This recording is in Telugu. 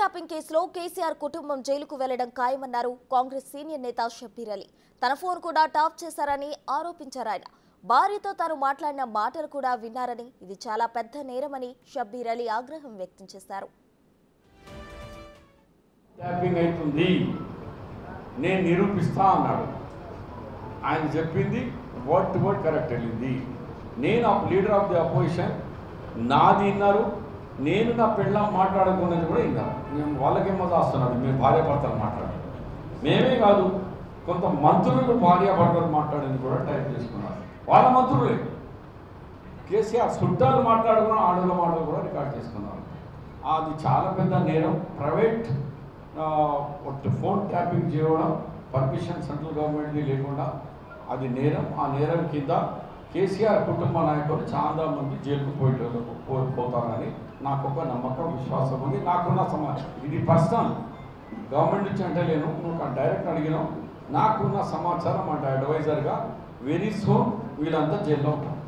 ట్యాపింగ్ కేసులో కేసీఆర్ కుటుంబం జైలుకు వెళ్లడం ఖాయమన్నారు కాంగ్రెస్ సీనియర్ నేత షబ్బీర్ అలీ తన ఫోన్ కూడా టాప్ చేశారని ఆరోపించారు ఆయన భార్యతో తాను మాట్లాడిన మాటలు కూడా విన్నారని ఇది చాలా పెద్ద నేరమని షబ్బీర్ అలీ ఆగ్రహం వ్యక్తం చేశారు ట్యాపింగ్ అవుతుంది నేను నిరూపిస్తా అన్నాడు ఆయన చెప్పింది వర్డ్ టు వర్డ్ కరెక్ట్ వెళ్ళింది నేను ఆ లీడర్ ఆఫ్ ది అపోజిషన్ నాది విన్నారు నేను నా పెళ్ళం మాట్లాడుకున్నది కూడా విన్నారు మేము వాళ్ళకేమో రాస్తున్నది మేము భార్య భర్తలు మాట్లాడారు మేమే కాదు కొంత మంత్రులు భార్య భర్తలు మాట్లాడింది కూడా టైప్ చేసుకున్నారు వాళ్ళ మంత్రులే కేసీఆర్ చుట్టాలు మాట్లాడుకున్న ఆడల మాటలు కూడా రికార్డ్ చేసుకున్నారు అది చాలా పెద్ద నేరం ప్రైవేట్ ఆ, ఒట్టి ఫోన్ ట్యాపింగ్ చేయడం పర్మిషన్ సెంట్రల్ గవర్నమెంట్ది లేకుండా అది నేరం ఆ నేరం కింద కేసీఆర్ కుటుంబ నాయకులు చాలా మంది జైలుకు పోయేటోళ్ళు పో- పోతారని నాకు ఒక నమ్మకం విశ్వాసం ఉంది నాకున్న సమాచారం ఇది పర్సనల్ గవర్నమెంట్ నుంచి అంటే లేను నువ్వు డైరెక్ట్ అడిగినావు నాకున్న సమాచారం అంటే అడ్వైజర్గా వెరీ సూన్ వీళ్ళంతా జైల్లో ఉంటారు